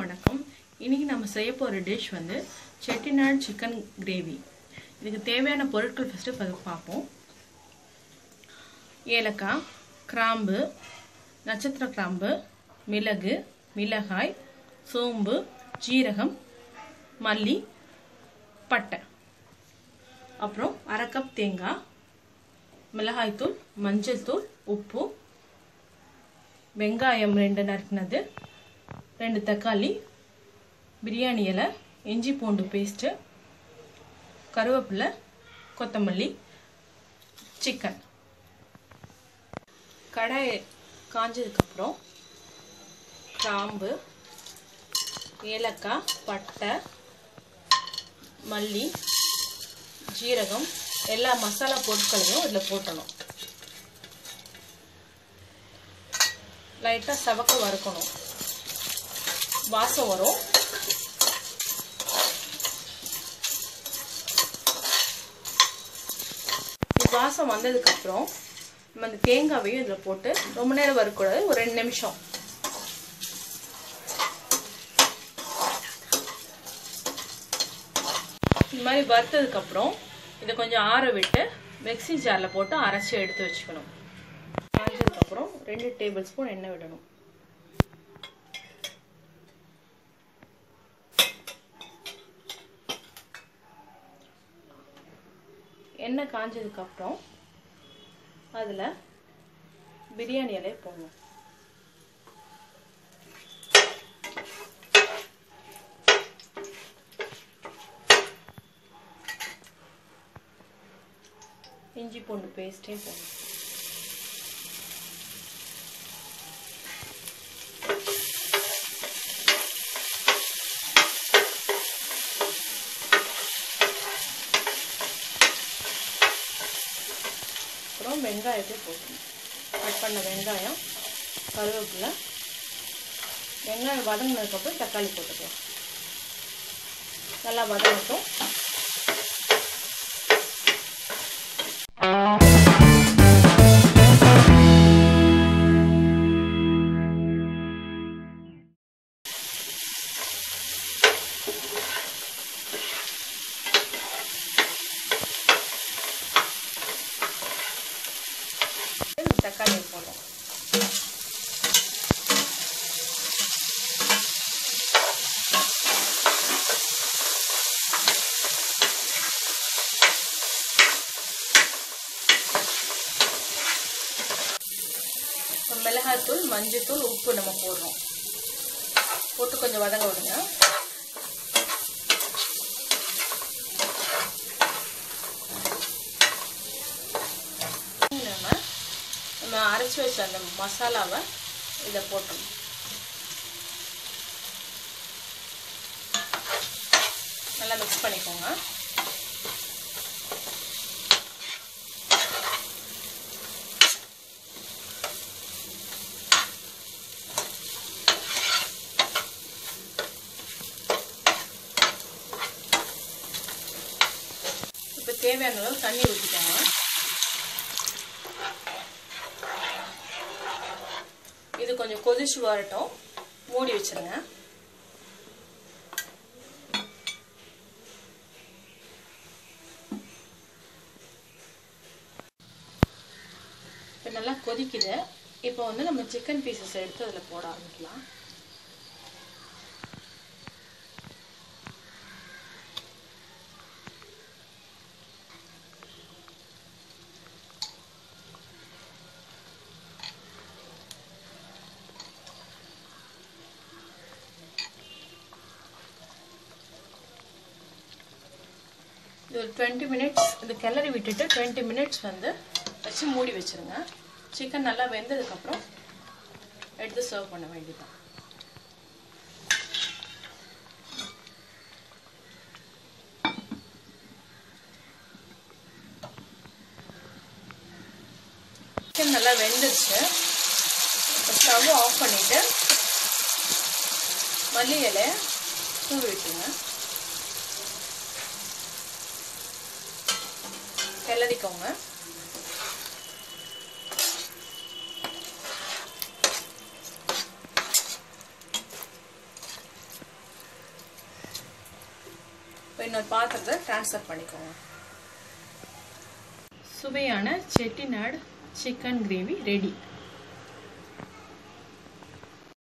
வணக்கம் இன்னைக்கு நம்ம செய்ய போகிற டிஷ் வந்து செட்டிநாடு சிக்கன் கிரேவி இதுக்கு தேவையான பொருட்கள் ஃபஸ்ட்டு பார்ப்போம் ஏலக்காய் கிராம்பு நட்சத்திர கிராம்பு மிளகு மிளகாய் சோம்பு ஜீரகம் மல்லி பட்டை அப்புறம் அரை கப் தேங்காய் மிளகாய்த்தூள் மஞ்சள் தூள் உப்பு வெங்காயம் ரெண்டு நறுக்கினது ரெண்டு தக்காளி பிரியாணி இலை இஞ்சி பூண்டு பேஸ்ட்டு கருவேப்பிலை கொத்தமல்லி சிக்கன் கடாய் காஞ்சதுக்கப்புறம் கிராம்பு ஏலக்காய் பட்டை மல்லி ஜீரகம் எல்லா மசாலா பொருட்களையும் இதில் போட்டணும் லைட்டாக சவக்க வறுக்கணும் வாசம் வரும் வாசம் வந்ததுக்கப்புறம் நம்ம அந்த தேங்காவையும் இதில் போட்டு ரொம்ப நேரம் வறுக்கூடாது ஒரு ரெண்டு நிமிஷம் இந்த மாதிரி வறுத்ததுக்கப்புறம் இதை கொஞ்சம் ஆற விட்டு மிக்சி ஜாரில் போட்டு அரைச்சி எடுத்து வச்சுக்கணும் காய்ச்சதுக்கப்புறம் ரெண்டு டேபிள் ஸ்பூன் எண்ணெய் விடணும் எண்ணெய் காஞ்சதுக்கப்புறம் அதில் பிரியாணி இலையை போடணும் இஞ்சி பூண்டு பேஸ்ட்டே போடணும் அப்புறம் வெங்காயத்தை போடணும் கட் பண்ண வெங்காயம் கருவேப்பிலை வெங்காயம் வதங்கினதுக்கப்புறம் தக்காளி போட்டுக்கலாம் நல்லா வதங்கட்டும் தக்காளி போடுறோம் மிளகாய்த்தூள் மஞ்சத்தூள் உப்பு நம்ம போடுறோம் போட்டு கொஞ்சம் வதங்க விடுங்க நம்ம நம்ம அரைச்சி வச்ச அந்த மசாலாவை இதை போட்டோம் நல்லா மிக்ஸ் பண்ணிக்கோங்க இப்போ தேவையான அளவு தண்ணி ஊற்றிக்கோங்க இது கொஞ்சம் கொதிச்சு வரட்டும் மூடி வச்சிருங்க இப்போ நல்லா கொதிக்குது இப்போ வந்து நம்ம சிக்கன் பீசஸ் எடுத்து அதில் போட ஆரம்பிக்கலாம் இது ஒரு டுவெண்ட்டி மினிட்ஸ் இது கிளறி விட்டுட்டு டுவெண்ட்டி மினிட்ஸ் வந்து வச்சு மூடி வச்சுருங்க சிக்கன் நல்லா வெந்ததுக்கப்புறம் எடுத்து சர்வ் பண்ண வேண்டியதான் சிக்கன் நல்லா வெந்துருச்சு ஸ்டவ் ஆஃப் பண்ணிவிட்டு மல்லி இலை தூவி விட்டுருங்க கிளறிக்கோங்க இப்போ இன்னொரு பாத்திரத்தை ட்ரான்ஸ்ஃபர் பண்ணிக்கோங்க சுவையான செட்டிநாடு சிக்கன் கிரேவி ரெடி